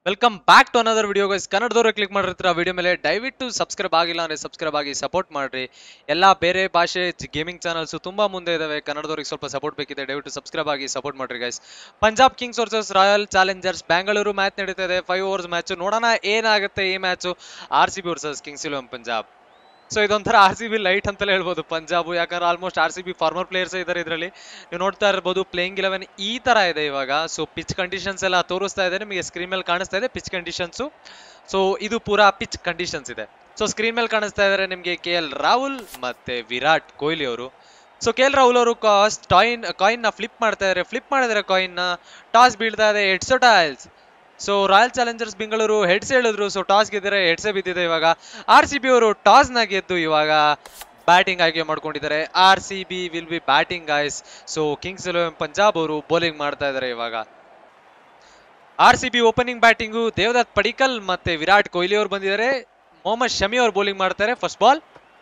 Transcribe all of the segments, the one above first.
Welcome back to another video guys ಕನ್ನಡದವರು click ಮಾಡಿರ್ತೀರ ವಿಡಿಯೋ ಮೇಲೆ ದಯವಿಟ್ಟು ಸಬ್ಸ್ಕ್ರೈಬ್ ಆಗಿಲ್ಲ ಅಂದರೆ ಸಬ್ಸ್ಕ್ರೈಬ್ ಆಗಿ ಸಪೋರ್ಟ್ ಮಾಡ್ರಿ ಎಲ್ಲ ಬೇರೆ ಭಾಷೆ ಗೇಮಿಂಗ್ ಚಾನಲ್ಸು ತುಂಬ ಮುಂದೆ ಇದಾವೆ ಕನ್ನಡದವ್ರಿಗೆ ಸ್ವಲ್ಪ ಸಪೋರ್ಟ್ ಬೇಕಿದೆ ದಯವಿಟ್ಟು ಸಬ್ಸ್ಕ್ರೈಬ್ ಆಗಿ ಸಪೋರ್ಟ್ ಮಾಡ್ರಿ guys Punjab Kings versus Royal Challengers Bangalore match ನಡೀತಾ ಇದೆ ಫೈವ್ ಓವರ್ಸ್ ಮ್ಯಾಚ್ ನೋಡೋಣ ಏನಾಗುತ್ತೆ ಈ match R C B versus Kings Eleven Punjab so ಇದೊಂಥರ ಆರ್ ಸಿ ಬಿ ಲೈಟ್ ಅಂತಲೇ ಹೇಳ್ಬೋದು ಪಂಜಾಬ್ ಯಾಕಂದ್ರೆ almost R C B former players ಇದ್ದಾರೆ ಇದರಲ್ಲಿ ನೀವು ನೋಡ್ತಾ ಇರ್ಬೋದು ಪ್ಲೇಯಿಂಗ್ ಇಲೆವೆನ್ ಈ ತರ ಇದೆ ಇವಾಗ ಸೊ ಪಿಚ್ ಕಂಡೀಷನ್ಸ್ ಎಲ್ಲ ತೋರಿಸ್ತಾ ಇದೆ ನಿಮಗೆ ಸ್ಕ್ರೀನ್ ಮೇಲೆ ಕಾಣಿಸ್ತಾ ಇದೆ ಪಿಚ್ ಕಂಡೀಷನ್ಸು ಸೊ ಇದು ಪೂರಾ ಪಿಚ್ ಕಂಡೀಷನ್ಸ್ ಇದೆ ಸೊ ಸ್ಕ್ರೀನ್ ಮೇಲೆ ಕಾಣಿಸ್ತಾ ಇದ್ದಾರೆ ನಿಮಗೆ ಕೆ ಎಲ್ ರಾಹುಲ್ ಮತ್ತೆ ವಿರಾಟ್ ಕೊಹ್ಲಿ ಅವರು ಸೊ ಕೆ ಎಲ್ ರಾಹುಲ್ ಅವರು ಕಾಸ್ ಟಾಯಿನ್ ಕಾಯಿನ್ ನ ಫ್ಲಿಪ್ ಮಾಡ್ತಾ ಇದ್ದಾರೆ ಫ್ಲಿಪ್ ಮಾಡಿದ್ರೆ ಕಾಯಿನ್ ನ ಟಾಸ್ ಬೀಳ್ತಾ ಇದೆ heads or tails so Royal Challengers Bengaluru heads ಹೇಳಿದ್ರು ಸೊ ಟಾಸ್ ಗೆದ್ದರೆ ಹೆಡ್ಸೇ ಬಿದ್ದಿದೆ ಇವಾಗ ಆರ್ ಸಿ ಬಿ ಅವರು ಟಾಸ್ ನ ಗೆದ್ದು ಇವಾಗ ಬ್ಯಾಟಿಂಗ್ ಆಯ್ಕೆ ಮಾಡ್ಕೊಂಡಿದ್ದಾರೆ R C B will be batting guys so Kings Eleven Punjab ಅವರು ಬೌಲಿಂಗ್ ಮಾಡ್ತಾ ಇದ್ದಾರೆ ಇವಾಗ R C B opening batting Devdutt Padikkal ಮತ್ತೆ ವಿರಾಟ್ ಕೊಹ್ಲಿ ಅವರು ಬಂದಿದ್ದಾರೆ ಮೊಹಮ್ಮದ್ ಶಮಿ ಅವರು ಬೌಲಿಂಗ್ ಮಾಡ್ತಾರೆ ಫಸ್ಟ್ ಬಾಲ್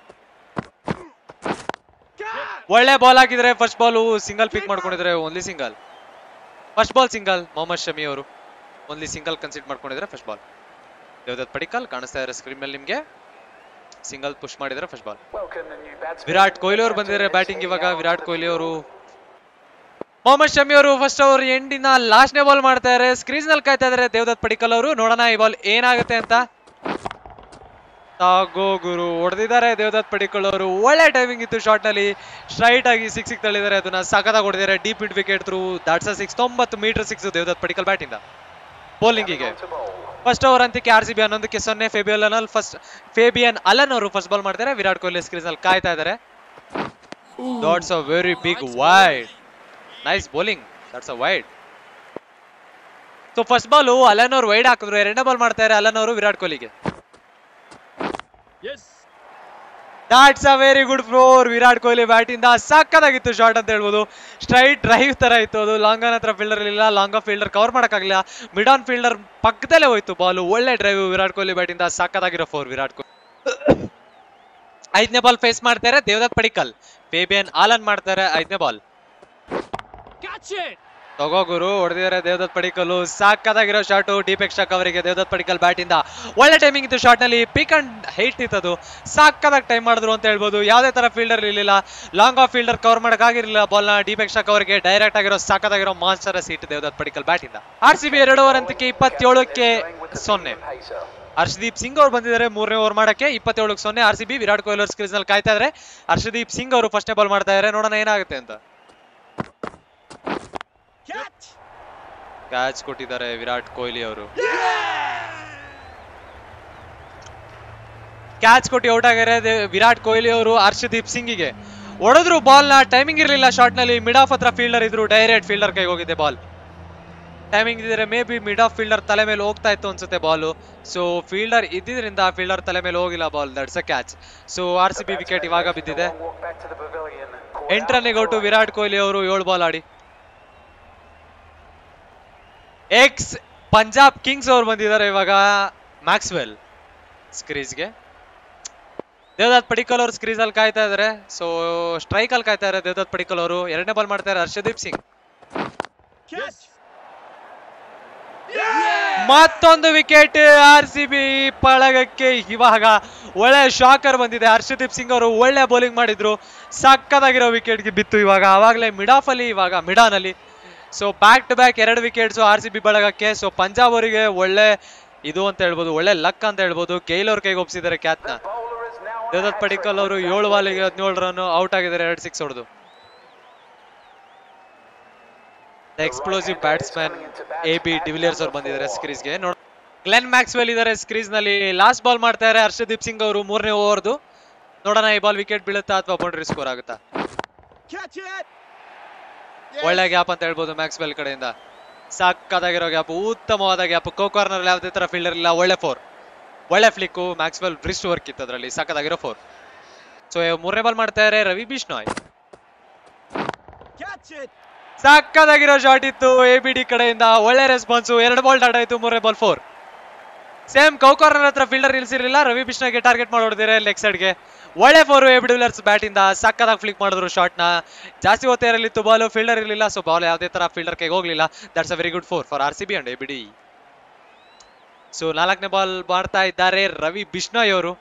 ಒಳ್ಳೆ ಬಾಲ್ ಹಾಕಿದ್ರೆ ಫಸ್ಟ್ ಬಾಲ್ ಸಿಂಗಲ್ ಪಿಕ್ ಮಾಡ್ಕೊಂಡಿದ್ದಾರೆ only single first ball single Mohammad Shami ಅವರು ಓನ್ಲಿ ಸಿಂಗಲ್ ಕನ್ಸಿಡ್ ಮಾಡ್ಕೊಂಡಿದ್ದಾರೆ ಫಸ್ಟ್ ಬಾಲ್ ದೇವದತ್ ಪಡಿಕಲ್ ಕಾಣಿಸ್ತಾ ಇದ್ದಾರೆ ಸ್ಕ್ರೀನ್ ಮೇಲೆ ನಿಮಗೆ ಸಿಂಗಲ್ ಪುಷ್ ಮಾಡಿದ್ರೆ ಫಸ್ಟ್ ಬಾಲ್ ವಿರಾಟ್ ಕೊಹ್ಲಿ ಅವರು ಬಂದಿದ್ದಾರೆ ಬ್ಯಾಟಿಂಗ್ ಇವಾಗ ವಿರಾಟ್ ಕೊಹ್ಲಿ ಅವರು ಮೊಹಮ್ಮದ್ ಶಮಿ ಅವರು ಫಸ್ಟ್ ಅವರು ಎಂಡಿನ ಲಾಸ್ಟ್ನೇ ಬಾಲ್ ಮಾಡ್ತಾ ಇದ್ದಾರೆ ಸ್ಕ್ರೀನ್ ನಲ್ಲಿ ಕಾಯ್ತಾ ಇದ್ದಾರೆ ದೇವದತ್ ಪಡಿಕಲ್ ಅವರು ನೋಡೋಣ ಈ ಬಾಲ್ ಏನಾಗುತ್ತೆ ಅಂತ ತಾಗೋ ಗುರು ಹೊಡೆದಿದ್ದಾರೆ ದೇವದತ್ ಪಡಿಕಲ್ ಅವರು ಒಳ್ಳೆ ಟೈಮಿಂಗ್ ಇತ್ತು ಶಾರ್ಟ್ ನಲ್ಲಿ ಸ್ಟ್ರೈಟ್ ಆಗಿ ಸಿಕ್ಸ್ ಸಿಕ್ಸ್ ತಳ್ಳಿದ್ದಾರೆ ಅದನ್ನ ಸಖತ್ತಾಗಿ ಹೊಡೆದಿದ್ದಾರೆ deep mid wicket through that's six ತೊಂಬತ್ತು metre six Devdutt Padikkal bat ಇಂದ ಬೌಲಿಂಗಿಗೆ ಫಸ್ಟ್ ಓವರ್ ಅಂತಿಕೆ ಆರ್ ಸಿ ಬಿ ಹನ್ನೊಂದಕ್ಕೆ ಸೊನ್ನೆ ಫೇಬಿಯಲ್ ಅನಲ್ ಫಸ್ಟ್ ಫೇಬಿಯನ್ ಅಲನ್ ಅವರು ಫಸ್ಟ್ ಬಾಲ್ ಮಾಡ್ತಾರೆ ವಿರಾಟ್ ಕೊಹ್ಲಿ ಸ್ಕ್ರೀನ್ ಅಲ್ಲಿ ಕಾಯ್ತಾ ಇದ್ದಾರೆ that's a very big wide nice bowling that's a wide so first ball Allen ಅವರು ವೈಡ್ ಹಾಕಿದ್ರು ಎರಡನೇ ಬಾಲ್ ಮಾಡ್ತಾರೆ ಅಲನ್ ಅವರು ವಿರಾಟ್ ಕೊಹ್ಲಿಗೆ that's a very good floor Virat Kohli bat ಇಂದ ಸಕ್ಕದಾಗಿತ್ತು ಶಾಟ್ ಅಂತ ಹೇಳ್ಬೋದು ಸ್ಟ್ರೈಟ್ ಡ್ರೈವ್ ತರ ಇತ್ತು ಅದು ಲಾಂಗ್ ಆನ್ ಹತ್ರ ಫೀಲ್ಡರ್ ಇರಲಿಲ್ಲ ಲಾಂಗ್ ಆಫ್ ಫೀಲ್ಡರ್ ಕವರ್ ಮಾಡಕ್ಕಾಗಲಿಲ್ಲ ಮಿಡ್ ಆನ್ ಫೀಲ್ಡರ್ ಪಕ್ಕದಲ್ಲೇ ಹೋಯ್ತು ಬಾಲ್ ಒಳ್ಳೆ ಡ್ರೈವ್ ವಿರಾಟ್ ಕೊಹ್ಲಿ ಬ್ಯಾಟ್ ಇಂದ ಸಕ್ಕದಾಗಿರೋ ಫೋರ್ ವಿರಾಟ್ ಕೊಹ್ಲಿ ಐದನೇ ಬಾಲ್ ಫೇಸ್ ಮಾಡ್ತಾರೆ ದೇವದತ್ ಪಡಿಕಲ್ ಬೇಬಿಯನ್ ಆಲನ್ ಮಾಡ್ತಾರೆ ಐದನೇ ಬಾಲ್ ತಗೋ ಗುರು ಹೊಡೆದಿದ್ದಾರೆ ದೇವದತ್ ಪಡಿಕಲ್ ಸಾಕದಾಗಿರೋ ಶಾಟು ಡೀಪ್ ಎಕ್ಸ್ಟ್ರಾ ಕವರಿಗೆ ದೇವದತ್ ಪಡಿಕಲ್ ಬ್ಯಾಟ್ ಇಂದ ಒಳ್ಳೆ ಟೈಮಿಂಗ್ ಇತ್ತು ಶಾಟ್ ನಲ್ಲಿ ಪಿಕ್ ಅಂಡ್ ಹೈಟ್ ಇತ್ತದು ಸಾಕದಾಗಿ ಟೈಮ್ ಮಾಡಿದ್ರು ಅಂತ ಹೇಳ್ಬೋದು ಯಾವುದೇ ತರ ಫೀಲ್ಡರ್ ಇರಲಿಲ್ಲ ಲಾಂಗ್ ಆಫ್ ಫೀಲ್ಡರ್ ಕವರ್ ಮಾಡಕ್ಕಾಗಿರಲಿಲ್ಲ ಬಾಲ್ ನ ಡೀಪ್ ಎಕ್ಸ್ಟ್ರಾ ಕವರ್ಗೆ ಡೈರೆಕ್ಟ್ ಆಗಿರೋ ಸಾಕದಾಗಿರೋ ಮಾನ್ಸ್ಟರ್ ಸೀಟ್ ದೇವದತ್ ಪಡಿಕಲ್ ಬ್ಯಾಟ್ ಇಂದ ಆರ್ ಸಿ ಬಿ ಎರಡು ಓವರ್ ಅಂತಿಕೆ ಇಪ್ಪತ್ತೇಳಕ್ಕೆ ಸೊನ್ನೆ ಹರ್ಷದೀಪ್ ಸಿಂಗ್ ಅವರು ಬಂದಿದ್ದಾರೆ ಮೂರನೇ ಓವರ್ ಮಾಡಕ್ಕೆ ಇಪ್ಪತ್ತೇಳಕ್ಕೆ ಸೊನ್ನೆ R C B Virat Kohli ಅವ್ರ ಸ್ಕ್ರೀಸ್ ನಲ್ಲಿ ಕಾಯ್ತಾ ಇದ್ದಾರೆ ಹರ್ಷದೀಪ್ ಸಿಂಗ್ ಅವರು ಫಸ್ಟ್ನೇ ಬಾಲ್ ಮಾಡ್ತಾ ಇದ್ದಾರೆ ನೋಡೋಣ ಏನಾಗುತ್ತೆ ಅಂತ ಕ್ಯಾಚ್ ಕೊಟ್ಟಿದ್ದಾರೆ ವಿರಾಟ್ ಕೊಹ್ಲಿ ಅವರು ಕ್ಯಾಚ್ ಕೊಟ್ಟು ಔಟ್ ಆಗಿದ್ದಾರೆ ವಿರಾಟ್ ಕೊಹ್ಲಿ ಅವರು ಹರ್ಷದೀಪ್ ಸಿಂಗಿಗೆ ಹೊಡೆದ್ರು ಬಾಲ್ ನ ಟೈಮಿಂಗ್ ಇರಲಿಲ್ಲ ಶಾರ್ಟ್ ನಲ್ಲಿ ಮಿಡ್ ಆಫ್ ಹತ್ರ ಫೀಲ್ಡರ್ ಇದ್ರು ಡೈರೆಕ್ಟ್ ಫೀಲ್ಡರ್ ಕೈಗೆ ಹೋಗಿದೆ ಬಾಲ್ ಟೈಮಿಂಗ್ ಇದ್ರೆ may be mid off fielder ತಲೆ ಮೇಲೆ ಹೋಗ್ತಾ ಇತ್ತು ಅನ್ಸುತ್ತೆ ಬಾಲ್ ಸೊ ಫೀಲ್ಡರ್ ಇದ್ದಿದ್ರಿಂದ ಫೀಲ್ಡರ್ ತಲೆ ಮೇಲೆ ಹೋಗಿಲ್ಲ ball that's a catch so R C B wicket ಇವಾಗ ಬಿದ್ದಿದೆ ಎಂಟು ರನ್ನಿಗೆ ಔಟು ವಿರಾಟ್ ಕೊಹ್ಲಿ ಅವರು ಏಳು ಬಾಲ್ ಆಡಿ ಎಕ್ಸ್ ಪಂಜಾಬ್ ಕಿಂಗ್ಸ್ ಅವರು ಬಂದಿದ್ದಾರೆ ಇವಾಗ ಮ್ಯಾಕ್ಸ್ವೆಲ್ ಸ್ಕ್ರೀಸ್ಗೆ ದೇವದತ್ ಪಡಿಕಲ್ ಅವರು ಸ್ಕ್ರೀಸ್ ಅಲ್ಲಿ ಕಾಯ್ತಾ ಇದಾರೆ ಸೊ ಸ್ಟ್ರೈಕ್ ಅಲ್ಲಿ ಕಾಯ್ತಾ ಇದ್ದಾರೆ ದೇವದತ್ ಪಡಿಕಲ್ ಅವರು ಎರಡನೇ ಬಾಲ್ ಮಾಡ್ತಾರೆ ಹರ್ಷದೀಪ್ ಸಿಂಗ್ ಮತ್ತೊಂದು ವಿಕೆಟ್ ಆರ್ ಸಿ ಬಿ ಪಳಗಕ್ಕೆ ಇವಾಗ ಒಳ್ಳೆ ಶಾಕರ್ ಬಂದಿದೆ ಹರ್ಷದೀಪ್ ಸಿಂಗ್ ಅವರು ಒಳ್ಳೆ ಬೌಲಿಂಗ್ ಮಾಡಿದ್ರು ಸಕ್ಕದಾಗಿರೋ ವಿಕೆಟ್ಗೆ ಬಿತ್ತು ಇವಾಗ ಆವಾಗಲೇ ಮಿಡ್ ಆಫ್ ಅಲ್ಲಿ ಇವಾಗ ಮಿಡಾನ್ ಅಲ್ಲಿ ಸೊ ಬ್ಯಾಕ್ ಟು ಬ್ಯಾಕ್ ಎರಡು ವಿಕೆಟ್ಸ್ ಆರ್ ಸಿ ಬಿ ಬಳಗಕ್ಕೆ ಸೊ ಪಂಜಾಬ್ ಅವರಿಗೆ ಒಳ್ಳೆ ಇದು ಅಂತ ಹೇಳ್ಬೋದು ಒಳ್ಳೆ ಲಕ್ ಅಂತ ಹೇಳ್ಬೋದು ಗೈಲ್ ಅವ್ರ ಕೈಗೆ ಒಪ್ಸಿದ್ದಾರೆ ಕ್ಯಾತ್ನ ದೇವದತ್ ಪಡಿಕಲ್ ಅವರು ಏಳು ಬಾಲಿಗೆ ಹದಿನೇಳು ರನ್ ಔಟ್ ಆಗಿದ್ದಾರೆ ಎರಡು ಸಿಕ್ಸ್ ಹೊಡೆದು explosive batsman A B de Villiers ಅವ್ರು ಬಂದಿದ್ದಾರೆ ಸ್ಕ್ರೀಸ್ಗೆ ನೋಡ್ ಗ್ಲೆನ್ ಮ್ಯಾಕ್ಸ್ವೆಲ್ ಇದ್ದಾರೆ ಸ್ಕ್ರೀಸ್ ನಲ್ಲಿ ಲಾಸ್ಟ್ ಬಾಲ್ ಮಾಡ್ತಾರೆ ಹರ್ಷದೀಪ್ ಸಿಂಗ್ ಅವರು ಮೂರನೇ ಓವರ್ದು ನೋಡೋಣ ಈ ಬಾಲ್ ವಿಕೆಟ್ ಬೀಳುತ್ತಾ ಅಥವಾ ಬೌಂಡ್ರಿ ಸ್ಕೋರ್ ಆಗುತ್ತಾ ಒಳ್ಳೆ ಗ್ಯಾಪ್ ಅಂತ ಹೇಳ್ಬೋದು ಮ್ಯಾಕ್ಸ್ವೆಲ್ ಕಡೆಯಿಂದ ಸಾಕದಾಗಿರೋ ಗ್ಯಾಪ್ ಉತ್ತಮವಾದ ಗ್ಯಾಪ್ ಕೋ ಕಾರ್ನರ್ ಯಾವುದೇ ತರ ಫೀಲ್ಡರ್ ಇಲ್ಲ ಒಳ್ಳೆ ಫೋರ್ ಒಳ್ಳೆ ಫ್ಲಿಕ್ಕು ಮ್ಯಾಕ್ಸ್ವೆಲ್ ಬ್ರಿಸ್ಟ್ ವರ್ಕ್ ಇತ್ತು ಅದರಲ್ಲಿ ಸಾಕದಾಗಿರೋ ಫೋರ್ ಸೊ ಮೂರನೇ ಬಾಲ್ ಮಾಡ್ತಾ ಇದ್ದಾರೆ ರವಿ ಬಿಷ್ಣಾಯ್ ಸಾಕದಾಗಿರೋ ಶಾಟ್ ಇತ್ತು ಎ ಬಿ ಡಿ ಕಡೆಯಿಂದ ಒಳ್ಳೆ ರೆಸ್ಪಾನ್ಸು ಎರಡು ಬಾಲ್ ಡಾಟ್ ಆಯ್ತು ಮೂರನೇ ಬಾಲ್ ಫೋರ್ ಸೇಮ್ ಕೌಕಾರ್ನರ್ ಹತ್ರ ಫೀಲ್ಡರ್ ನಿಲ್ಸಿರ್ಲಿಲ್ಲ ರವಿ ಬಿಷ್ಣಾಗೆ ಟಾರ್ಗೆಟ್ ಮಾಡಿ ಹೊಡೆದಿದ್ದಾರೆ ಲೆಗ್ ಸೈಡ್ಗೆ ಒಳ್ಳೆ ಫೋರ್ ಎ ಬಿಡಿಲರ್ಸ್ ಬ್ಯಾಟ್ ಇಂದ ಸಕ್ಕದಾಗಿ ಫ್ಲಿಕ್ ಮಾಡಿದ್ರು ಶಾಟ್ ನ ಜಾಸ್ತಿ ಹೊತ್ತ ಇರಲಿತ್ತು ಬಾಲ್ ಫೀಲ್ಡರ್ ಇರಲಿಲ್ಲ ಸೊ ಬಾಲ್ ಯಾವುದೇ ತರ ಫೀಲ್ಡರ್ ಕೈಗೆ ಹೋಗ್ಲಿಲ್ಲ that's a very good four for R C B and A B D so ನಾಲ್ಕನೇ ಬಾಲ್ ಮಾಡ್ತಾ ಇದ್ದಾರೆ ರವಿ ಬಿಷ್ಣೋಯ್ ಅವರು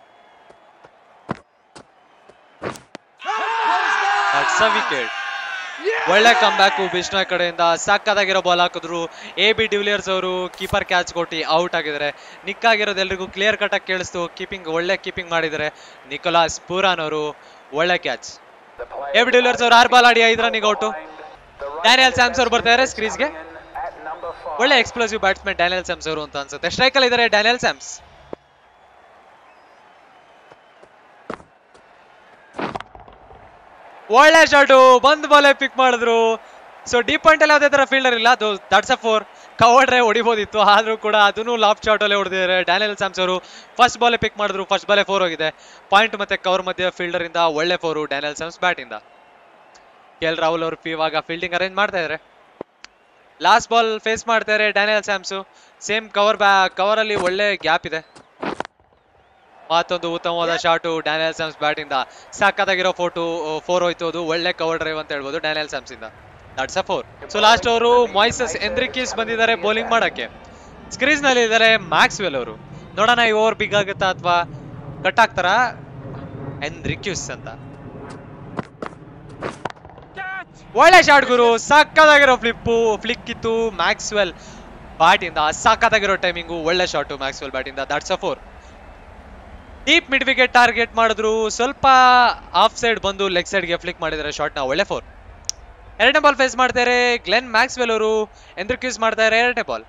ವಿಕೆಟ್ ಒಳ್ಳೆ ಕಮ್ ಬ್ಯಾಕು ಬಿಷ್ಣೋಯ್ ಕಡೆಯಿಂದ ಸಕ್ಕದಾಗಿರೋ ಬಾಲ್ ಹಾಕಿದ್ರು ಎ ಬಿ ಡಿವಿಲಿಯರ್ಸ್ ಅವರು ಕೀಪರ್ ಕ್ಯಾಚ್ ಕೊಟ್ಟು ಔಟ್ ಆಗಿದ್ದಾರೆ ನಿಕ್ ಆಗಿರೋದು ಎಲ್ರಿಗೂ ಕ್ಲಿಯರ್ ಕಟ್ ಆಗಿ ಕೇಳಿಸ್ತು ಕೀಪಿಂಗ್ ಒಳ್ಳೆ ಕೀಪಿಂಗ್ ಮಾಡಿದ್ದಾರೆ ನಿಕೋಲಾಸ್ ಪೂರಾನ್ ಅವರು ಒಳ್ಳೆ ಕ್ಯಾಚ್ ಎ ಬಿ ಡಿವಿಲಿಯರ್ಸ್ ಅವರು ಆರು ಬಾಲ್ ಆಡಿ ಐದು ರನ್ನಿಗೆ ಔಟು ಡ್ಯಾನಿಯಲ್ ಸ್ಯಾಮ್ಸ್ ಅವರು ಬರ್ತಾರೆ ಸ್ಕ್ರೀಸ್ಗೆ ಒಳ್ಳೆ ಎಕ್ಸ್ಪ್ಲೋಸಿವ್ ಬ್ಯಾಟ್ಸ್ಮನ್ ಡ್ಯಾನಿಯಲ್ ಸ್ಯಾಮ್ಸ್ ಅವರು ಅಂತ ಅನ್ಸುತ್ತೆ ಸ್ಟ್ರೈಕ್ ಅಲ್ಲಿ ಇದ್ದಾರೆ ಡ್ಯಾನಿಯಲ್ ಸ್ಯಾಮ್ಸ್ ಒಳ್ಳೆ ಶಾಟು ಬಂದ್ ಬಾಲೆ ಪಿಕ್ ಮಾಡಿದ್ರು ಸೊ ಡೀಪ್ ಪಾಯಿಂಟ್ ಅಲ್ಲಿ ಯಾವುದೇ ತರ ಫೀಲ್ಡರ್ ಇಲ್ಲ ಅದು ದಟ್ಸ್ ಅ ಫೋರ್ ಕವರ್ಡ್ರೆ ಹೊಡಿಬೋದಿತ್ತು ಆದ್ರೂ ಕೂಡ ಅದನ್ನು ಲಾಫ್ ಶಾಟ್ ಅಲ್ಲೇ ಹೊಡೆದಿದ್ದಾರೆ ಡ್ಯಾನಿಯಲ್ ಸ್ಯಾಮ್ಸ್ ಅವರು ಫಸ್ಟ್ ಬಾಲೆ ಪಿಕ್ ಮಾಡಿದ್ರು ಫಸ್ಟ್ ಬಾಲೆ ಫೋರ್ ಹೋಗಿದೆ ಪಾಯಿಂಟ್ ಮತ್ತೆ ಕವರ್ ಮಧ್ಯೆ ಫೀಲ್ಡರ್ ಇಂದ ಒಳ್ಳೆ ಫೋರು ಡ್ಯಾನಿಯಲ್ ಸ್ಯಾಮ್ಸ್ ಬ್ಯಾಟ್ ಇಂದ ಕೆ ಎಲ್ ರಾಹುಲ್ ಅವರು ಇವಾಗ ಫೀಲ್ಡಿಂಗ್ ಅರೇಂಜ್ ಮಾಡ್ತಾ ಇದ್ದಾರೆ ಲಾಸ್ಟ್ ಬಾಲ್ ಫೇಸ್ ಮಾಡ್ತಾರೆ ಡ್ಯಾನಿಯಲ್ ಸ್ಯಾಮ್ಸು ಸೇಮ್ ಕವರ್ ಬ್ಯಾ ಕವರ್ ಅಲ್ಲಿ ಒಳ್ಳೆ ಗ್ಯಾಪ್ ಇದೆ ಮತ್ತೊಂದು ಉತ್ತಮವಾದ ಶಾಟು ಡ್ಯಾನಿಯಲ್ ಸ್ಯಾಮ್ಸ್ ಬ್ಯಾಟ್ ಇಂದ ಸಾಕತ್ತಾಗಿರೋ ಫೋಟೋ ಫೋರ್ ಹೋಯ್ತು ಅದು ಒಳ್ಳೆ ಕವರ್ ಡ್ರೈವ್ ಅಂತ ಹೇಳ್ಬೋದು ಡ್ಯಾನಿಯಲ್ ಸ್ಯಾಮ್ಸ್ ಇಂದ that's a four so last ಅವರು ಮಾಯ್ಸಸ್ ಎಂದ್ರಿಕೀಸ್ ಬಂದಿದ್ದಾರೆ ಬೌಲಿಂಗ್ ಮಾಡಕ್ಕೆ ಸ್ಕ್ರೀಸ್ ನಲ್ಲಿ ಇದ್ದಾರೆ ಮ್ಯಾಕ್ಸ್ವೆಲ್ ಅವರು ನೋಡೋಣ ಈ ಓವರ್ ಬಿಗ್ ಆಗುತ್ತಾ ಅಥವಾ ಕಟ್ ಆಗ್ತಾರ ಎಂದ್ರಿಕ್ಯೂಸ್ ಅಂತ ಒಳ್ಳೆ ಶಾಟ್ ಗುರು ಸಕ್ಕದಾಗಿರೋ ಫ್ಲಿಪ್ಪು ಫ್ಲಿಕ್ ಇತ್ತು ಮ್ಯಾಕ್ಸ್ವೆಲ್ ಬ್ಯಾಟ್ ಇಂದ ಸಕ್ಕದಾಗಿರೋ ಟೈಮಿಂಗು ಒಳ್ಳೆ ಶಾಟು ಮ್ಯಾಕ್ಸ್ವೆಲ್ ಬ್ಯಾಟ್ ಇಂದ that's a four deep mid wicket target ಮಾಡಿದ್ರು ಸ್ವಲ್ಪ ಆಫ್ ಸೈಡ್ ಬಂದು ಲೆಗ್ ಸೈಡ್ಗೆ ಫ್ಲಿಕ್ ಮಾಡಿದ್ದಾರೆ ಶಾಟ್ನ ಒಳ್ಳೆ ಫೋರ್ ಎರಡನೇ ಬಾಲ್ ಫೇಸ್ ಮಾಡ್ತಾರೆ ಗ್ಲೆನ್ ಮ್ಯಾಕ್ಸ್ವೆಲ್ ಅವರು ಎಂದ್ರಿಕ್ಯೂಸ್ ಮಾಡ್ತಾರೆ ಎರಡನೇ ಬಾಲ್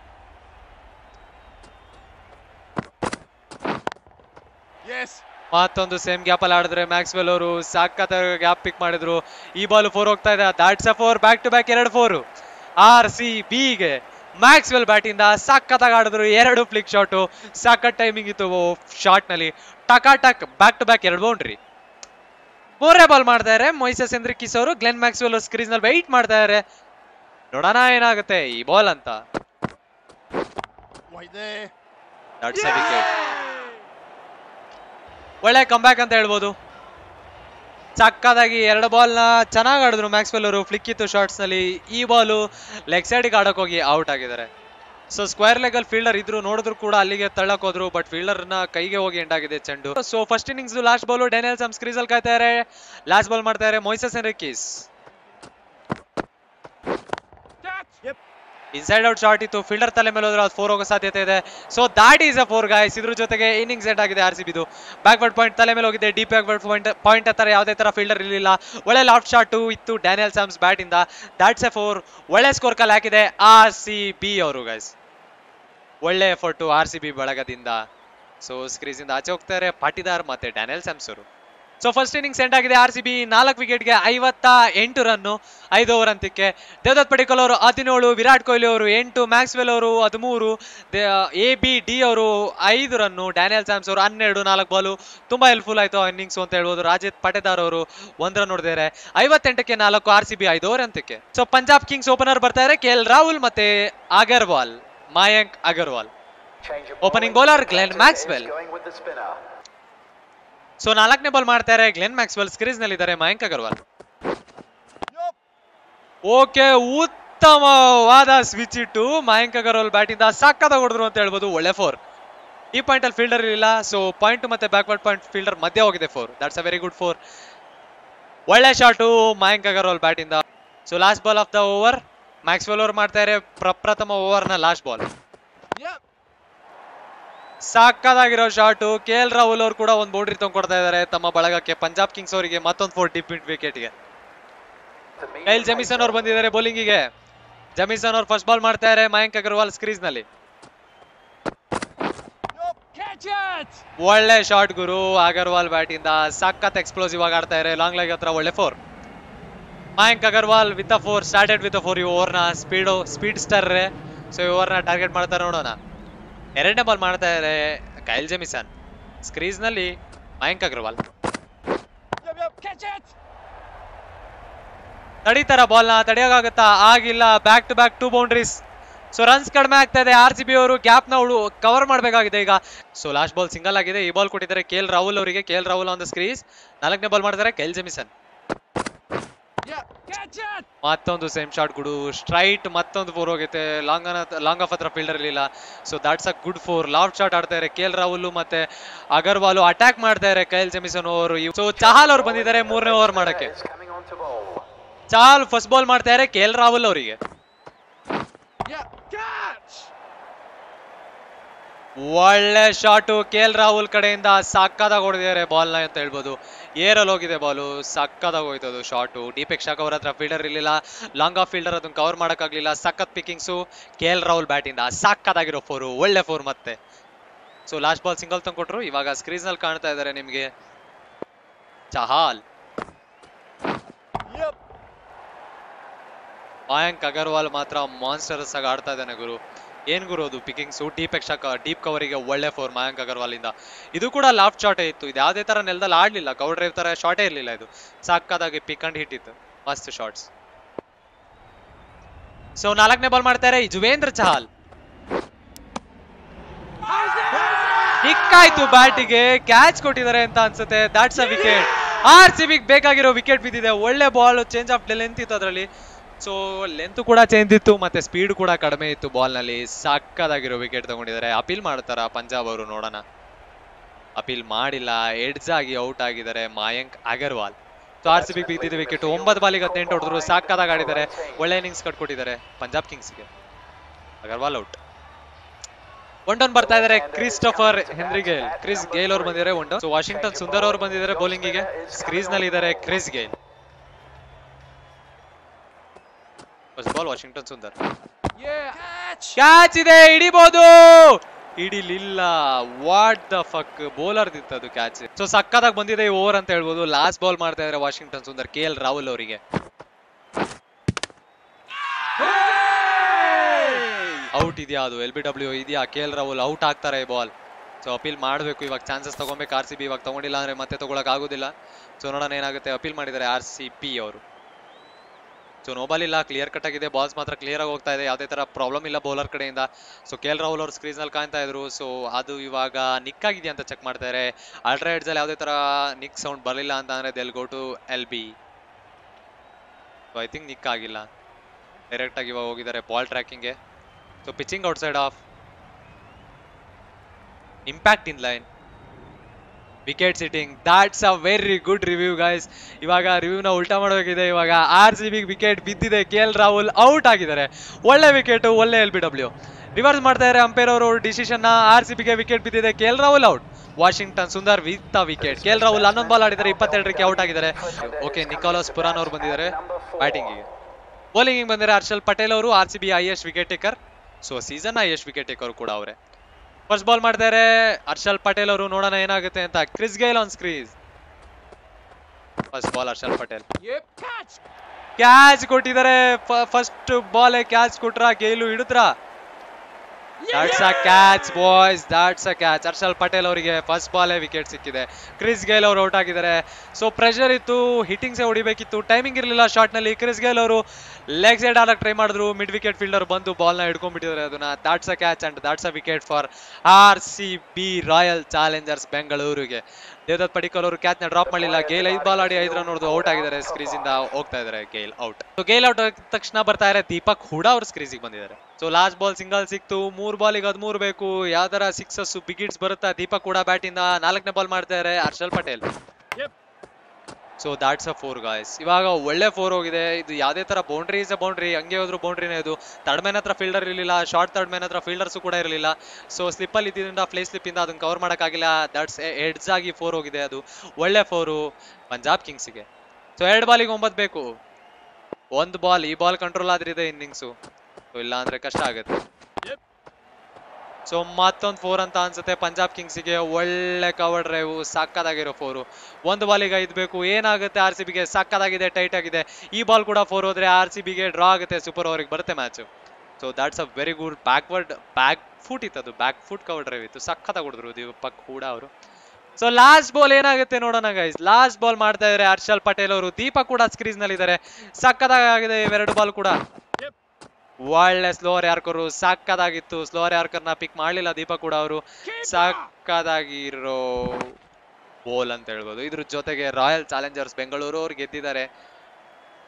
Yes. ಮತ್ತೊಂದು ಸೇಮ್ ಗ್ಯಾಪ್ ಅಲ್ಲಿ ಆಡಿದ್ರೆ ಮ್ಯಾಕ್ಸ್ವೆಲ್ ಅವರು ಸಾಕತ್ತ ಗ್ಯಾಪ್ ಪಿಕ್ ಮಾಡಿದ್ರು ಈ ಬಾಲ್ ಫೋರ್ ಹೋಗ್ತಾ ಇದೆ that's a four back to back ಎರಡು ಫೋರ್ ಆರ್ ಸಿ ಬಿಗೆ ಮ್ಯಾಕ್ಸ್ವೆಲ್ ಬ್ಯಾಟ್ ಇಂದ ಸಕ್ಕತ್ತಾಗಿ ಆಡಿದ್ರು ಎರಡು ಫ್ಲಿಕ್ ಶಾಟು ಸಖತ್ ಟೈಮಿಂಗ್ ಇತ್ತು ಶಾರ್ಟ್ ನಲ್ಲಿ ಟಕಾ ಟಕ್ ಬ್ಯಾಕ್ ಟು ಬ್ಯಾಕ್ ಎರಡು ಬೌಂಡ್ರಿ ಮೂರನೇ ಬಾಲ್ ಮಾಡ್ತಾ ಇದ್ದಾರೆ ಮೊಯ್ಸಸ್ ಎಂದ್ರಿಕಿಸ್ ಅವರು ಗ್ಲೆನ್ ಮ್ಯಾಕ್ಸ್ವೆಲ್ ಸ್ಕ್ರೀನ್ ನಲ್ಲಿ ವೆಯ್ಟ್ ಮಾಡ್ತಾ ಇದ್ದಾರೆ ನೋಡೋಣ ಏನಾಗುತ್ತೆ ಈ ಬಾಲ್ ಅಂತ Right there. That's a wicket ಒಳ್ಳೆ ಕಂಬ್ಯಾಕ್ ಅಂತ ಹೇಳ್ಬೋದು ಚಕ್ಕದಾಗಿ ಎರಡು ಬಾಲ್ನ ಚೆನ್ನಾಗಿ ಆಡಿದ್ರು ಮ್ಯಾಕ್ಸ್ವೆಲ್ ಅವರು ಫ್ಲಿಕ್ ಇತ್ತು ಶಾರ್ಟ್ಸ್ ನಲ್ಲಿ ಈ ಬಾಲು ಲೆಗ್ ಸೈಡ್ಗೆ ಆಡಕ್ ಹೋಗಿ ಔಟ್ ಆಗಿದ್ದಾರೆ ಸೊ ಸ್ಕ್ವೇರ್ ಲೆಗ್ ಅಲ್ಲಿ ಫೀಲ್ಡರ್ ಇದ್ರು ನೋಡಿದ್ರು ಕೂಡ ಅಲ್ಲಿಗೆ ತಳ್ಳಕ್ ಹೋದ್ರು ಬಟ್ ಫೀಲ್ಡರ್ ನ ಕೈಗೆ ಹೋಗಿ ಎಂಡ್ ಆಗಿದೆ ಚೆಂಡು so first innings last ball Daniel Sams crease ಅಲ್ಲಿ ಕಾಯ್ತಾರೆ ಲಾಸ್ಟ್ ಬಾಲ್ ಮಾಡ್ತಾ ಇದ್ದಾರೆ Moises Henriques Yep. Inside out shot ಇತ್ತು ಫೀಲ್ಡರ್ ತಲೆ ಮೇಲೆ ಹೋದ್ರೆ ಅದು ಫೋರ್ ಹೋಗೋ ಸಾಧ್ಯತೆ ಇದೆ so that is a four guys ಇದ್ರ ಜೊತೆಗೆ ಇನ್ನಿಂಗ್ಸ್ ಎಂಡ್ ಆಗಿದೆ ಆರ್ ಸಿ ಬಿದು ಬ್ಯಾಕ್ವರ್ಡ್ ಪಾಯಿಂಟ್ ತಲೆ ಮೇಲೆ ಹೋಗಿದೆ ಡೀಪ್ ಬ್ಯಾಕ್ವರ್ಡ್ ಪಾಯಿಂಟ್ ಪಾಯಿಂಟ್ ಹತ್ತರ ಯಾವುದೇ ತರ ಫೀಲ್ಡರ್ ಇರಲಿಲ್ಲ ಒಳ್ಳೆ ಲಾಫ್ಟ್ ಶಾಟು ಇತ್ತು ಡ್ಯಾನಿಯಲ್ ಸ್ಯಾಮ್ಸ್ ಬ್ಯಾಟ್ ಇಂದ ದಾಟ್ಸ್ ಎ ಫೋರ್ ಒಳ್ಳೆ ಸ್ಕೋರ್ ಕಾಲ್ ಹಾಕಿದೆ ಆರ್ ಸಿ ಬಿ ಅವರು ಗೈಸ್ ಒಳ್ಳೆ ಎಫರ್ಟು ಆರ್ ಸಿ ಬಿ ಬಳಗದಿಂದ ಸೊ ಸ್ಕ್ರೀಸ್ ಇಂದ ಆಚೆ ಹೋಗ್ತಾರೆ ಪಾಟಿದಾರ್ ಮತ್ತೆ ಡ್ಯಾನಿಯಲ್ ಸ್ಯಾಮ್ಸ್ ಅವರು ಸೊ ಫಸ್ಟ್ ಇನ್ನಿಂಗ್ಸ್ ಎಂಡ್ ಆಗಿದೆ ಆರ್ ಸಿ ಬಿ ನಾಲ್ಕು ವಿಕೆಟ್ಗೆ ಐವತ್ತ ಎಂಟು ರನ್ನು ಐದು ಓವರ್ ಅಂತಿಕ್ಕೆ ದೇವದತ್ ಪಡಿಕಲ್ ಅವರು ಹದಿನೇಳು ವಿರಾಟ್ ಕೊಹ್ಲಿ ಅವರು ಎಂಟು ಮ್ಯಾಕ್ಸ್ವೆಲ್ ಅವರು ಹದಿಮೂರು ಎ ಬಿ ಡಿ ಅವರು ಐದು ರನ್ನು ಡ್ಯಾನಿಯಲ್ ಸ್ಯಾಮ್ಸ್ ಅವರು ಹನ್ನೆರಡು ನಾಲ್ಕು ಬಾಲು ತುಂಬಾ ಹೆಲ್ಪ್ಫುಲ್ ಆಯ್ತು ಇನ್ನಿಂಗ್ಸ್ ಅಂತ ಹೇಳ್ಬೋದು ರಾಜೇತ್ ಪಟೇದಾರ್ ಅವರು ಒಂದ್ ರನ್ ಹೊಡೆದಿದ್ದಾರೆ ಐವತ್ತೆಂಟಕ್ಕೆ ನಾಲ್ಕು ಆರ್ ಸಿ ಬಿ ಐದು ಓವರ್ ಅಂತಿಕ್ಕೆ ಸೊ ಪಂಜಾಬ್ ಕಿಂಗ್ಸ್ ಓಪನರ್ ಬರ್ತಾರೆ ಕೆ ಎಲ್ ರಾಹುಲ್ ಮತ್ತೆ Agarwal Mayank Agarwal opening bowler Glenn Maxwell so ನಾಲ್ಕನೇ ಬಾಲ್ ಮಾಡ್ತಾರೆ ಗ್ಲೆನ್ ಮ್ಯಾಕ್ಸ್ವೆಲ್ ಸ್ಕ್ರೀಸ್ ನಲ್ಲಿದ್ದಾರೆ ಮಯಾಂಕ್ ಅಗರ್ವಾಲ್ Yup. ಓಕೆ ಉತ್ತಮವಾದ ಸ್ವಿಚ್ ಇಟ್ಟು ಮಯಾಂಕ್ ಅಗರ್ವಾಲ್ ಬ್ಯಾಟ್ ಇಂದ ಸಕ್ಕತ್ತಾಗಿ ಹೊಡೆದ್ರು ಅಂತ ಹೇಳ್ಬೋದು ಒಳ್ಳೆ ಫೋರ್ ಈ ಪಾಯಿಂಟ್ ಅಲ್ಲಿ ಫೀಲ್ಡರ್ ಇರಲಿಲ್ಲ ಸೊ ಪಾಯಿಂಟ್ ಮತ್ತೆ ಬ್ಯಾಕ್ವರ್ಡ್ ಪಾಯಿಂಟ್ ಫೀಲ್ಡರ್ ಮಧ್ಯೆ ಹೋಗಿದೆ four that's a very good four ಒಳ್ಳೆ ಶಾಟು ಮಯಾಂಕ್ ಅಗರ್ವಾಲ್ ಬ್ಯಾಟ್ ಇಂದ so last ball of the over Maxwell over ಮಾಡ್ತಾರೆ ಪ್ರಪ್ರಥಮ ಓವರ್ ನ ಲಾಸ್ಟ್ ಬಾಲ್ Yep. ಸಾಕಾಗಿರೋ ಶಾಟು ಕೆ ಎಲ್ ರಾಹುಲ್ ಅವರು ಕೂಡ ಒಂದು ಬೌಂಡ್ರಿ ಕೊಡ್ತಾ ಇದ್ದಾರೆ ತಮ್ಮ ಬಳಗಕ್ಕೆ ಪಂಜಾಬ್ ಕಿಂಗ್ಸ್ ಅವರಿಗೆ ಮತ್ತೊಂದು ಫೋರ್ ಡಿಪ್ ವಿಕೆಟ್ಗೆ ಕೈಲ್ ಜಮೀಸನ್ ಅವ್ರು ಬಂದಿದ್ದಾರೆ ಬೌಲಿಂಗಿಗೆ ಜಮೀಸನ್ ಅವ್ರು ಫಸ್ಟ್ ಬಾಲ್ ಮಾಡ್ತಾ ಇದ್ದಾರೆ ಮಯಾಂಕ್ ಅಗರ್ವಾಲ್ ಸ್ಕ್ರೀಸ್ ನಲ್ಲಿ Yup. Catch it. ಒಳ್ಳೆ ಶಾಟ್ ಗುರು ಅಗರ್ವಾಲ್ ಬ್ಯಾಟ್ ಇಂದ ಸಖತ್ ಎಕ್ಸ್ಪ್ಲೋಸಿವ್ ಆಗಿ ಆಡ್ತಾ ಇದ್ದಾರೆ ಲಾಂಗ್ ಲೆಗ್ ಹತ್ರ ಒಳ್ಳೆ four Mayank Agarwal with a four started with a four ಈ ಓವರ್ನ ಸ್ಪೀಡು ಸ್ಪೀಡ್ ಸ್ಟಾರ್ ಸೊ ಈ ಓವರ್ನ ಟಾರ್ಗೆಟ್ ಮಾಡ್ತಾರೆ ನೋಡೋಣ ಎರಡನೇ ಬಾಲ್ ಮಾಡ್ತಾ ಇದ್ದಾರೆ ಕೈಲ್ ಜಮಿಸನ್ ಸ್ಕ್ರೀಸ್ ನಲ್ಲಿ Mayank Agarwal Yup. Yup. Catch it. ತಡೀತಾರ ಬಾಲ್ನ ತಡೆಯೋಕ್ಕಾಗತ್ತಾ ಆಗಿಲ್ಲ back to back two boundaries so runs ಕಡಿಮೆ ಆಗ್ತಾ ಇದೆ ಆರ್ ಸಿ ಬಿ ಅವರು ಗ್ಯಾಪ್ ನ ಕವರ್ ಮಾಡಬೇಕಾಗಿದೆ ಈಗ ಸೊ ಲಾಸ್ಟ್ ಬಾಲ್ ಸಿಂಗಲ್ ಆಗಿದೆ ಈ ಬಾಲ್ ಕೊಟ್ಟಿದ್ದಾರೆ ಕೆ ಎಲ್ ರಾಹುಲ್ ಅವರಿಗೆ K L Rahul on the crease ನಾಲ್ಕನೇ ಬಾಲ್ ಮಾಡ್ತಾರೆ Kyle Jamieson Yeah. Catch it! ಮತ್ತೊಂದು ಸೇಮ್ ಶಾಟ್ ಗುಡು ಸ್ಟ್ರೈಟ್ ಮತ್ತೊಂದು ಫೋರ್ ಹೋಗೈತೆ ಲಾಂಗ್ ಲಾಂಗ್ ಆಫ್ ಹತ್ರ ಫೀಲ್ಡರ್ ಇರಲಿಲ್ಲ so that's a good four loft shot ಆಡ್ತಾ ಇದ್ದಾರೆ ಕೆ ಎಲ್ ರಾಹುಲ್ ಮತ್ತೆ ಅಗರ್ವಾಲ್ ಅಟ್ಯಾಕ್ ಮಾಡ್ತಾ ಇದ್ದಾರೆ ಕೈಲ್ ಜೆಮಿಸನ್ ಅವರು ಸೊ ಚಹಲ್ ಅವ್ರು ಬಂದಿದ್ದಾರೆ ಮೂರನೇ ಓವರ್ ಮಾಡಕ್ಕೆ Is coming on to bowl. Chahal first ball ಮಾಡ್ತಾ ಇದ್ದಾರೆ ಕೆ ಎಲ್ ರಾಹುಲ್ ಅವರಿಗೆ Yep. Catch! ಒಳ್ಳೆ ಶಾಟು ಕೆ ಎಲ್ ರಾಹುಲ್ ಕಡೆಯಿಂದ ಸಕ್ಕದಾಗ ಹೊಡೆದಿದ್ದಾರೆ ಬಾಲ್ ನ ಅಂತ ಹೇಳ್ಬೋದು ಏರಲ್ಲಿ ಹೋಗಿದೆ ಬಾಲು ಸಕ್ಕದಾಗ ಹೋಯ್ತದು ಶಾಟು ದೀಪಕ್ ಶಾಕ್ ಅವ್ರ ಹತ್ರ ಫೀಲ್ಡರ್ ಇರಲಿಲ್ಲ ಲಾಂಗ್ ಆಫ್ ಫೀಲ್ಡರ್ ಅದನ್ನ ಕವರ್ ಮಾಡೋಕ್ಕಾಗಲಿಲ್ಲ ಸಖತ್ ಪಿಕ್ಕಿಂಗ್ಸು ಕೆ ಎಲ್ ರಾಹುಲ್ ಬ್ಯಾಟಿಂದ ಸಕ್ಕದಾಗಿರೋ ಫೋರು ಒಳ್ಳೆ ಫೋರ್ ಮತ್ತೆ ಸೊ ಲಾಸ್ಟ್ ಬಾಲ್ ಸಿಂಗಲ್ ತಂದ್ಕೊಟ್ರು ಇವಾಗ ಸ್ಕ್ರೀಸ್ ನಲ್ಲಿ ಕಾಣ್ತಾ ಇದ್ದಾರೆ ನಿಮಗೆ ಚಹಾಲ್ Yep. ಮಯಾಂಕ್ ಅಗರ್ವಾಲ್ ಮಾತ್ರ ಮಾನ್ಸ್ಟರ್ಸ್ ಆಗಿ ಆಡ್ತಾ ಇದ್ದಾನೆ ಗುರು ಏನ್ ಗುರು ಅದು ಪಿಕಿಂಗ್ಸ್ ಡೀಪ್ ಎಕ್ಷ ಡೀಪ್ ಕವರಿಗೆ ಒಳ್ಳೆ ಫೋರ್ ಮಯಾಂಕ್ ಅಗರ್ವಾಲ್ ಇಂದ ಇದು ಕೂಡ ಲಾಫ್ಟ್ ಶಾಟೇ ಇತ್ತು ಇದು ಯಾವುದೇ ತರ ನೆಲದಲ್ಲಿ ಆಡ್ಲಿಲ್ಲ ಕವರ್ ಡ್ರೈವ್ ತರ ಶಾಟೇ ಇರ್ಲಿಲ್ಲ ಇದು ಸಾಕಾದಾಗಿ ಪಿಕ್ ಅಂಡ್ ಹಿಟ್ ಇತ್ತು ಮಸ್ತ್ ಶಾಟ್ಸ್ ಸೊ ನಾಲ್ಕನೇ ಬಾಲ್ ಮಾಡ್ತಾರೆ ಜುವೇಂದ್ರ ಚಹಲ್ ಹಿಕ್ಕಾಯ್ತು ಬ್ಯಾಟಿಗೆ ಕ್ಯಾಚ್ ಕೊಟ್ಟಿದ್ದಾರೆ ಅಂತ ಅನ್ಸುತ್ತೆ that's a wicket R C ಬಿಗ್ ಬೇಕಾಗಿರೋ ವಿಕೆಟ್ ಬಿದ್ದಿದೆ ಒಳ್ಳೆ ಬಾಲ್ ಚೇಂಜ್ ಆಫ್ ಲೆಂತ್ ಇತ್ತು ಅದರಲ್ಲಿ ಸೊ ಲೆಂತ್ ಕೂಡ ಚೇಂಜ್ ಇತ್ತು ಮತ್ತೆ ಸ್ಪೀಡ್ ಕೂಡ ಕಡಿಮೆ ಇತ್ತು ಬಾಲ್ ನಲ್ಲಿ ಸಕ್ಕದಾಗಿರೋ ವಿಕೆಟ್ ತಗೊಂಡಿದ್ದಾರೆ ಅಪೀಲ್ ಮಾಡ್ತಾರ ಪಂಜಾಬ್ ಅವರು ನೋಡೋಣ ಅಪೀಲ್ ಮಾಡಿಲ್ಲ ಎಡ್ಜ್ ಆಗಿ ಔಟ್ ಆಗಿದ್ದಾರೆ Mayank Agarwal so R C B ಬಿದ್ದಿದೆ ವಿಕೆಟ್ ಒಂಬತ್ತು ಬಾಲಿಗೆ ಹದಿನೆಂಟು ಹೊಡೆದ್ರು ಸಾಕಾದಾಗ ಆಡಿದ್ದಾರೆ ಒಳ್ಳೆ ಇನ್ನಿಂಗ್ಸ್ ಕಟ್ಕೊಟ್ಟಿದ್ದಾರೆ ಪಂಜಾಬ್ ಕಿಂಗ್ಸ್ಗೆ ಅಗರ್ವಾಲ್ ಔಟ್ ಒನ್ ಡೌನ್ ಬರ್ತಾ ಇದ್ದಾರೆ Christopher Henry Gayle Chris Gayle ಅವರು ಬಂದಿದ್ದಾರೆ one down so Washington Sundar ಅವರು ಬಂದಿದ್ದಾರೆ ಬೌಲಿಂಗಿಗೆ ಕ್ರೀಸ್ ನಲ್ಲಿ ಇದ್ದಾರೆ Chris Gayle first ball Washington Sundar Yeah. Catch! Catch ಇದೆ ಹಿಡಿಬಹುದು ಹಿಡಿಲಿಲ್ಲ ವಾಟ್ ದ ಫಕ್ ಬೌಲರ್ ದಿತ್ತದು ಕ್ಯಾಚ್ ಸೊ ಸಕ್ಕದಾಗಿ ಬಂದಿದೆ ಈ ಓವರ್ ಅಂತ ಹೇಳ್ಬೋದು ಲಾಸ್ಟ್ ಬಾಲ್ ಮಾಡ್ತಾ ಇದ್ದಾರೆ Washington Sundar K L Rahul ಅವರಿಗೆ ಔಟ್ ಇದೆಯಾ ಅದು ಎಲ್ ಬಿ ಡಬ್ಲ್ಯೂ ಇದೆಯಾ ಕೆ ಎಲ್ ರಾಹುಲ್ ಔಟ್ ಆಗ್ತಾರೆ ಈ ಬಾಲ್ ಸೊ ಅಪೀಲ್ ಮಾಡಬೇಕು ಇವಾಗ ಚಾನ್ಸಸ್ ತಗೊಬೇಕು ಆರ್ ಸಿ ಬಿ ಇವಾಗ ತಗೊಂಡಿಲ್ಲ ಅಂದ್ರೆ ಮತ್ತೆ ತಗೊಳಕ್ ಆಗೋದಿಲ್ಲ ಸೊ ನೋಡೋಣ ಏನಾಗುತ್ತೆ ಅಪೀಲ್ ಮಾಡಿದ್ದಾರೆ ಆರ್ ಸಿ ಪಿ ಅವರು ಸೊ ನೋಬಾಲ್ ಇಲ್ಲ ಕ್ಲಿಯರ್ ಕಟ್ ಆಗಿದೆ ಬಾಲ್ಸ್ ಮಾತ್ರ ಕ್ಲಿಯರ್ ಆಗಿ ಹೋಗ್ತಾ ಇದೆ ಯಾವುದೇ ತರ ಪ್ರಾಬ್ಲಮ್ ಇಲ್ಲ ಬೌಲರ್ ಕಡೆಯಿಂದ ಸೊ ಕೆ ಎಲ್ ರಾಹುಲ್ ಅವರು ಸ್ಕ್ರೀನ್ ನಲ್ಲಿ ಕಾಣ್ತಾ ಇದ್ರು ಸೊ ಅದು ಇವಾಗ ನಿಕ್ ಆಗಿದೆಯಾ ಅಂತ ಚೆಕ್ ಮಾಡ್ತಾರೆ ಅಲ್ಟ್ರಾ ಹೆಡ್ಸ್ ಅಲ್ಲಿ ಯಾವುದೇ ತರ ನಿಕ್ ಸೌಂಡ್ ಬರಲಿಲ್ಲ ಅಂತ ಅಂದ್ರೆ they'll go to L B so I think nick ಆಗಿಲ್ಲ ಡೈರೆಕ್ಟ್ ಆಗಿ ಇವಾಗ ಹೋಗಿದ್ದಾರೆ ಬಾಲ್ ಟ್ರ್ಯಾಕಿಂಗ್ಗೆ so pitching outside off impact in line wicket sitting that's a very good review guys ಇವಾಗ ರಿವ್ಯೂನ ಉಲ್ಟಾ ಮಾಡಬೇಕಿದೆ ಇವಾಗ ಆರ್ ಸಿ ಬಿ ವಿಕೆಟ್ ಬಿದ್ದಿದೆ ಕೆ ಎಲ್ ರಾಹುಲ್ ಔಟ್ ಆಗಿದ್ದಾರೆ ಒಳ್ಳೆ ವಿಕೆಟ್ ಒಳ್ಳೆ ಎಲ್ ಬಿ ಡಬ್ಲ್ಯೂ ರಿವರ್ಸ್ ಮಾಡ್ತಾ ಇದ್ದಾರೆ ಅಂಪೈರ್ ಅವರು ಡಿಸಿಷನ್ ಆರ್ ಸಿ ಬಿಗೆ ವಿಕೆಟ್ ಬಿದ್ದಿದೆ K L Rahul out Washington Sundar with wicket K L Rahul ಹನ್ನೊಂದು ಬಾಲ್ ಆಡಿದ್ದಾರೆ ಇಪ್ಪತ್ತೆರಡಕ್ಕೆ ಔಟ್ ಆಗಿದ್ದಾರೆ ಓಕೆ ನಿಕೋಲಸ್ ಪುರಾನ್ ಅವರು ಬಂದಿದ್ದಾರೆ ಬ್ಯಾಟಿಂಗಿಗೆ ಬೌಲಿಂಗ್ ಬಂದಿದ್ದಾರೆ ಹರ್ಷಲ್ ಪಟೇಲ್ ಅವರು R C B highest wicket taker so season highest wicket taker ಕೂಡ ಅವರೇ ಫಸ್ಟ್ ಬಾಲ್ ಮಾಡ್ತಾರೆ ಹರ್ಷಲ್ ಪಟೇಲ್ ಅವರು ನೋಡೋಣ ಏನಾಗುತ್ತೆ ಅಂತ Chris Gayle on crease first ball Harshal Patel Yep. Catch! Catch ಕೊಟ್ಟಿದ್ದಾರೆ ಫಸ್ಟ್ ಬಾಲ್ ಕ್ಯಾಚ್ ಕೊಟ್ರ ಗೇಲು ಹಿಡಿದ್ರ that's a catch boys that's a catch Harshal Patel ಅವರಿಗೆ ಫಸ್ಟ್ ಬಾಲೇ ವಿಕೆಟ್ ಸಿಕ್ಕಿದೆ ಕ್ರಿಸ್ ಗೇಲ್ ಅವರು ಔಟ್ ಆಗಿದ್ದಾರೆ ಸೊ ಪ್ರೆಷರ್ ಇತ್ತು ಹಿಟ್ಟಿಂಗ್ಸೇ ಹೊಡಿಬೇಕಿತ್ತು ಟೈಮಿಂಗ್ ಇರಲಿಲ್ಲ ಶಾಟ್ನಲ್ಲಿ ಕ್ರಿಸ್ ಗೇಲ್ ಅವರು ಲೆಗ್ ಸೈಡ್ ಆಡಕ್ಕೆ ಟ್ರೈ ಮಾಡಿದ್ರು ಮಿಡ್ ವಿಕೆಟ್ ಫೀಲ್ಡರ್ ಬಂದು ಬಾಲ್ನ ಹಿಡ್ಕೊಂಡ್ಬಿಟ್ಟಿದ್ದಾರೆ ಅದನ್ನ that's a catch and that's a wicket for R C B Royal Challengers ಬೆಂಗಳೂರಿಗೆ ದೇವದತ್ ಪಡಿಕಲ್ ಅವರು ಕ್ಯಾಚ್ ನ ಡ್ರಾಪ್ ಮಾಡಲಿಲ್ಲ ಗೇಲ್ ಐದು ಬಾಲ್ ಆಡಿ ಐದು ರನ್ ಹೊಡೆದು ಔಟ್ ಆಗಿದ್ದಾರೆ ಸ್ಕ್ರೀಸ್ ಇಂದ ಹೋಗ್ತಾ ಇದ್ದಾರೆ Gayle out so Gayle out ಆಗಿದ ತಕ್ಷಣ ಬರ್ತಾ ಇದ್ದಾರೆ ದೀಪಕ್ ಹುಡಾ ಅವರು ಸ್ಕ್ರೀಸಿಗೆ ಬಂದಿದ್ದಾರೆ ಸೊ ಲಾಸ್ಟ್ ಬಾಲ್ ಸಿಂಗಲ್ ಸಿಕ್ತು ಮೂರ್ ಬಾಲಿಗೆ ಹದಿಮೂರು ಬೇಕು ಯಾವ ತರ ಸಿಕ್ಸಸ್ ಬಿಗಿಟ್ಸ್ ಬರುತ್ತಾ ದೀಪಕ್ ಹುಡಾ ಬ್ಯಾಟ್ ಇಂದ ನಾಲ್ಕನೇ ಬಾಲ್ ಮಾಡ್ತಾ ಇದ್ದಾರೆ Harshal Patel Yep. So that's a four guys ಇವಾಗ ಒಳ್ಳೆ ಫೋರ್ ಹೋಗಿದೆ ಇದು ಯಾವುದೇ ತರ ಬೌಂಡ್ರಿ ಇಸ್ ಅ ಬೌಂಡ್ರಿ ಹಂಗೆ ಹೋದ್ರು ಬೌಂಡ್ರಿನೇ ಇದು ತರ್ಡ್ ಮ್ಯಾನ್ ಹತ್ರ ಫೀಲ್ಡರ್ ಇರಲಿಲ್ಲ ಶಾರ್ಟ್ ತರ್ಡ್ ಮ್ಯಾನ್ ಹತ್ರ ಫೀಲ್ಡರ್ಸ್ ಕೂಡ ಇರಲಿಲ್ಲ ಸೊ ಸ್ಲಿಪ್ ಅಲ್ಲಿ ಇದ್ದಿಂದ ಫ್ಲೇ ಸ್ಲಿಪ್ ಇಂದ ಅದನ್ನ ಕವರ್ ಮಾಡಕ್ಕಾಗಿಲ್ಲ ದಟ್ಸ್ ಎಡ್ಸ್ ಆಗಿ ಫೋರ್ ಹೋಗಿದೆ ಅದು ಒಳ್ಳೆ ಫೋರು ಪಂಜಾಬ್ ಕಿಂಗ್ಸ್ಗೆ ಸೊ ಎರಡು ಬಾಲಿಗೆ ಒಂಬತ್ತು ಬೇಕು ಒಂದು ಬಾಲ್ ಈ ಬಾಲ್ ಕಂಟ್ರೋಲ್ ಆದ್ರೆ ಇದೆ ಇನ್ನಿಂಗ್ಸು ಇಲ್ಲ ಅಂದ್ರೆ ಕಷ್ಟ ಆಗುತ್ತೆ Yep. ಸೊ ಮತ್ತೊಂದು ಫೋರ್ ಅಂತ ಅನ್ಸುತ್ತೆ ಪಂಜಾಬ್ ಕಿಂಗ್ಸಿಗೆ ಒಳ್ಳೆ ಕವರ್ ಡ್ರೈವ್ ಸಾಕ್ಕದಾಗಿರೋ ಫೋರು ಒಂದು ಬಾಲಿಗೆ ಐದು ಬೇಕು ಏನಾಗುತ್ತೆ ಆರ್ ಸಿ ಬಿಗೆ ಸಾಕ್ಕದಾಗಿದೆ ಟೈಟ್ ಆಗಿದೆ ಈ ಬಾಲ್ ಕೂಡ ಫೋರ್ ಹೋದ್ರೆ ಆರ್ ಸಿ ಬಿಗೆ ಡ್ರಾ ಆಗುತ್ತೆ ಸೂಪರ್ ಓವರಿಗೆ ಬರುತ್ತೆ match so that's a very good backward back foot ಇತ್ತು ಅದು ಬ್ಯಾಕ್ ಫುಟ್ ಕವರ್ ಡ್ರೈವ್ ಇತ್ತು ಸಕ್ಕತ್ತಾಗಿ ಹೊಡೆದ್ರು ದೀಪಕ್ ಕೂಡ ಅವರು ಸೊ ಲಾಸ್ಟ್ ಬಾಲ್ ಏನಾಗುತ್ತೆ ನೋಡೋಣ ಗೈಸ್ ಲಾಸ್ಟ್ ಬಾಲ್ ಮಾಡ್ತಾ ಇದ್ದಾರೆ ಹರ್ಷಲ್ ಪಟೇಲ್ ಅವರು ದೀಪಕ್ ಕೂಡ ಸ್ಕ್ರೀಸ್ ನಲ್ಲಿ ಇದ್ದಾರೆ ಸಕ್ಕದಾಗಿದೆ ಇವೆರಡು ಬಾಲ್ ಕೂಡ Yep. ಒಳ್ಳೆ ಸ್ಲೋವರ್ ಯಾರ್ಕರು ಸಕ್ಕದಾಗಿತ್ತು ಸ್ಲೋವರ್ ಯಾರ್ಕರ್ನ ಪಿಕ್ ಮಾಡಲಿಲ್ಲ ದೀಪಕ್ ಕೂಡ ಅವರು ಸಕ್ಕದಾಗಿರೋ ಬೋಲ್ ಅಂತ ಹೇಳ್ಬೋದು ಇದ್ರ ಜೊತೆಗೆ ರಾಯಲ್ ಚಾಲೆಂಜರ್ಸ್ ಬೆಂಗಳೂರು ಅವ್ರು ಗೆದ್ದಿದ್ದಾರೆ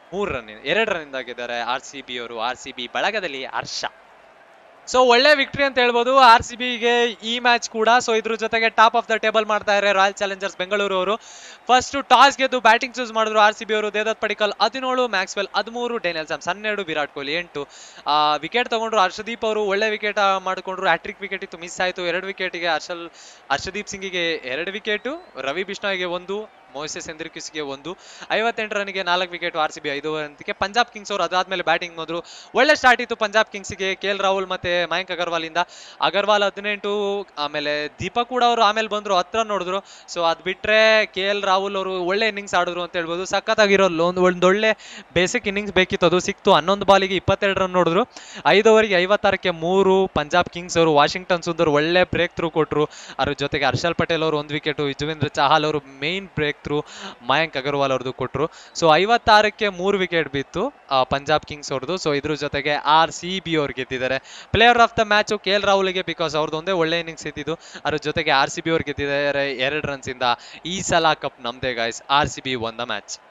ಮೂರು ರನ್ ಎರಡು ರನ್ ಗೆದ್ದಾರೆ ಆರ್ ಸಿ ಬಿ ಅವರು ಆರ್ ಸಿ ಬಿ ಬಳಗದಲ್ಲಿ ಹರ್ಷ ಸೊ ಒಳ್ಳೆ ವಿಕ್ಟ್ರಿ ಅಂತ ಹೇಳ್ಬೋದು ಆರ್ ಸಿ ಬಿಗೆ ಈ ಮ್ಯಾಚ್ ಕೂಡ ಸೊ ಇದ್ರ ಜೊತೆಗೆ ಟಾಪ್ ಆಫ್ ದ ಟೇಬಲ್ ಮಾಡ್ತಾ ಇದ್ದಾರೆ ರಾಯಲ್ ಚಾಲೆಂಜರ್ಸ್ ಬೆಂಗಳೂರು ಅವರು ಫಸ್ಟ್ ಟಾಸ್ ಗೆದ್ದು ಬ್ಯಾಟಿಂಗ್ ಚೂಸ್ ಮಾಡಿದ್ರು ಆರ್ ಸಿ ಬಿ ಅವರು ದೇವದತ್ ಪಡಿಕಲ್ ಹದಿನೇಳು ಮ್ಯಾಕ್ಸ್ವೆಲ್ ಹದಿಮೂರು ಡೇನಿಯಲ್ ಸ್ಯಾಮ್ಸ್ ಹನ್ನೆರಡು ವಿರಾಟ್ ಕೊಹ್ಲಿ ಎಂಟು ವಿಕೆಟ್ ತಗೊಂಡ್ರು ಹರ್ಷದೀಪ್ ಅವರು ಒಳ್ಳೆ ವಿಕೆಟ್ ಮಾಡಿಕೊಂಡ್ರು ಹ್ಯಾಟ್ರಿಕ್ ವಿಕೆಟ್ ಇತ್ತು ಮಿಸ್ ಆಯಿತು ಎರಡು ವಿಕೆಟಿಗೆ ಹರ್ಷಲ್ ಹರ್ಷದೀಪ್ ಸಿಂಗಿಗೆ ಎರಡು ವಿಕೆಟು ರವಿ ಬಿಷ್ಣಾಯ್ಗೆ ಒಂದು ಮೋಸೆಸ್ ಎಂದ್ರಿಕಿಸ್ಗೆ ಒಂದು ಐವತ್ತೆಂಟು ರನ್ಗೆ ನಾಲ್ಕು ವಿಕೆಟ್ ಆರ್ ಸಿ ಬಿ ಐದು ಅಂತಿಗೆ ಪಂಜಾಬ್ ಕಿಂಗ್ಸ್ ಅವರು ಅದಾದ್ಮೇಲೆ ಬ್ಯಾಟಿಂಗ್ ಹೋದ್ರು ಒಳ್ಳೆ ಸ್ಟಾರ್ಟ್ ಇತ್ತು ಪಂಜಾಬ್ ಕಿಂಗ್ಸ್ಗೆ ಕೆ ಎಲ್ ರಾಹುಲ್ ಮತ್ತೆ ಮಯಾಂಕ್ ಅಗರ್ವಾಲ್ ಇಂದ ಅಗರ್ವಾಲ್ ಹದಿನೆಂಟು ಆಮೇಲೆ ದೀಪಕ್ ಕೂಡ ಅವರು ಆಮೇಲೆ ಬಂದ್ರು ಹತ್ರ ನೋಡಿದ್ರು ಸೊ ಅದ್ ಬಿಟ್ರೆ ಕೆ ಎಲ್ ರಾಹುಲ್ ಅವರು ಒಳ್ಳೆ ಇನ್ನಿಂಗ್ಸ್ ಆಡಿದ್ರು ಅಂತ ಹೇಳ್ಬೋದು ಸಖತ್ತಾಗಿರೋ ಒಂದು ಒಂದೊಳ್ಳೆ ಬೇಸಿಕ್ ಇನ್ನಿಂಗ್ಸ್ ಬೇಕಿತ್ತು ಅದು ಸಿಕ್ತು ಹನ್ನೊಂದು ಬಾಲಿಗೆ ಇಪ್ಪತ್ತೆರಡು ರನ್ ನೋಡಿದ್ರು ಐದು ಓವರಿಗೆ ಐವತ್ತಾರಕ್ಕೆ ಮೂರು ಪಂಜಾಬ್ ಕಿಂಗ್ಸ್ ಅವರು ವಾಷಿಂಗ್ಟನ್ ಸುಂದರ್ ಒಳ್ಳೆ ಬ್ರೇಕ್ ಥ್ರೂ ಕೊಟ್ರು ಅದ್ರ ಜೊತೆಗೆ ಹರ್ಷಲ್ ಪಟೇಲ್ ಅವರು ಒಂದು ವಿಕೆಟ್ ಯುಜವೇಂದ್ರ ಚಹಲ್ ಅವರು main breakthrough Mayank Agarwal ಅವ್ರದ್ದು ಕೊಟ್ರು ಸೊ ಐವತ್ತಾರಕ್ಕೆ ಮೂರು ವಿಕೆಟ್ ಬಿತ್ತು ಆ, ಪಂಜಾಬ್ ಕಿಂಗ್ಸ್ ಅವ್ರದ್ದು ಸೊ ಇದ್ರ ಜೊತೆಗೆ ಆರ್ ಸಿ ಬಿ ಅವ್ರು ಗೆದ್ದಿದ್ದಾರೆ player of the match K L ರಾಹುಲ್ಗೆ ಬಿಕಾಸ್ ಅವ್ರದ್ದು ಒಂದೇ ಒಳ್ಳೆ ಇನ್ನಿಂಗ್ಸ್ ಇದ್ದಿದ್ದು ಅದ್ರ ಜೊತೆಗೆ ಆರ್ ಸಿ ಬಿ ಅವ್ರು ಗೆದ್ದಿದ್ದಾರೆ ಎರಡು ರನ್ಸ್ ಇಂದ ಈ ಸಲ ಕಪ್ ನಮ್ದೇ guys R C B won the match